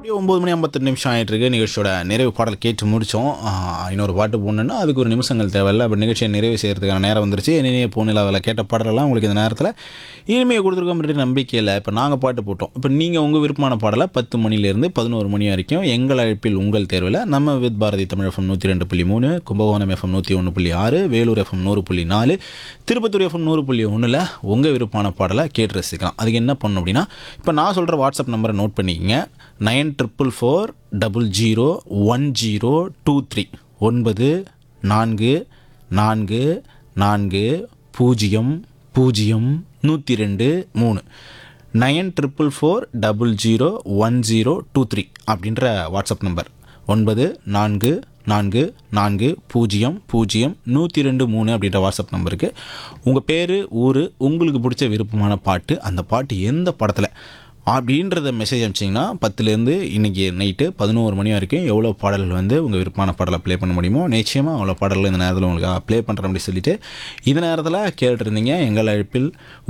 அப்படியே ஒம்பது மணி ஐம்பத்தெட்டு நிமிஷம் ஆகிட்டு இருக்கு நிகழ்ச்சியோட நிறைவு பாடல் கேட்டு முடித்தோம் இன்னொரு பாட்டு போடணுன்னா அதுக்கு ஒரு நிமிஷங்கள் தேவையில்ல அப்போ நிகழ்ச்சியை நிறைவு செய்கிறதுக்கான நேரம் வந்துருச்சு இனிய போனில் அதில் கேட்ட பாடலெல்லாம் உங்களுக்கு இந்த நேரத்தில் இனிமையை கொடுத்துருக்கோம் அப்படின்ற நம்பிக்கையில் இப்போ நாங்கள் பாட்டு போட்டோம் இப்போ நீங்கள் உங்கள் விருப்பமான பாடலை பத்து மணிலேருந்து பதினோரு மணி வரைக்கும் எங்கள் அழைப்பில் உங்கள் தேர்வில் நம்ம வித் பாரதி தமிழ் எஃப்எம் நூற்றி ரெண்டு புள்ளி மூணு கும்பகோணம் எஃப்எம் நூற்றி ஒன்று புள்ளி ஆறு வேலூர் எஃப்எம் நூறு புள்ளி நாலு திருப்பத்தூர் எஃப்எம் நூறு புள்ளி ஒன்றில் உங்கள் விருப்பமான பாடலை கேட்டு ரசிக்கலாம் அதுக்கு என்ன பண்ணணும் அப்படின்னா இப்போ நான் சொல்கிற வாட்ஸ்அப் நம்பரை நோட் பண்ணிக்கங்க nine triple four double zero one zero two three ஒன்பது நான்கு நான்கு நான்கு பூஜ்ஜியம் பூஜ்ஜியம் நூற்றி ரெண்டு மூணு nine triple four double zero one zero two three அப்படின்ற வாட்ஸ்அப் நம்பர் ஒன்பது நான்கு நான்கு நான்கு பூஜ்ஜியம் பூஜ்ஜியம் நூற்றி ரெண்டு மூணு அப்படின்ற வாட்ஸ்அப் நம்பருக்கு உங்கள் பேர் ஊர் உங்களுக்கு பிடிச்ச விருப்பமான பாட்டு அந்த பாட்டு எந்த படத்தில் அப்படின்றத மெசேஜ் அனுப்பிச்சிங்கன்னா பத்துலேருந்து இன்றைக்கி நைட்டு பதினோரு மணி வரைக்கும் எவ்வளோ பாடல்கள் வந்து உங்கள் விருப்பமான பாடலை ப்ளே பண்ண முடியுமோ நிச்சயமாக அவ்வளோ பாடல்கள் இந்த நேரத்தில் உங்களுக்கு ப்ளே பண்ணுறேன் அப்படி சொல்லிட்டு இந்த நேரத்தில் கேட்டுருந்தீங்க எங்கள் அழைப்பில்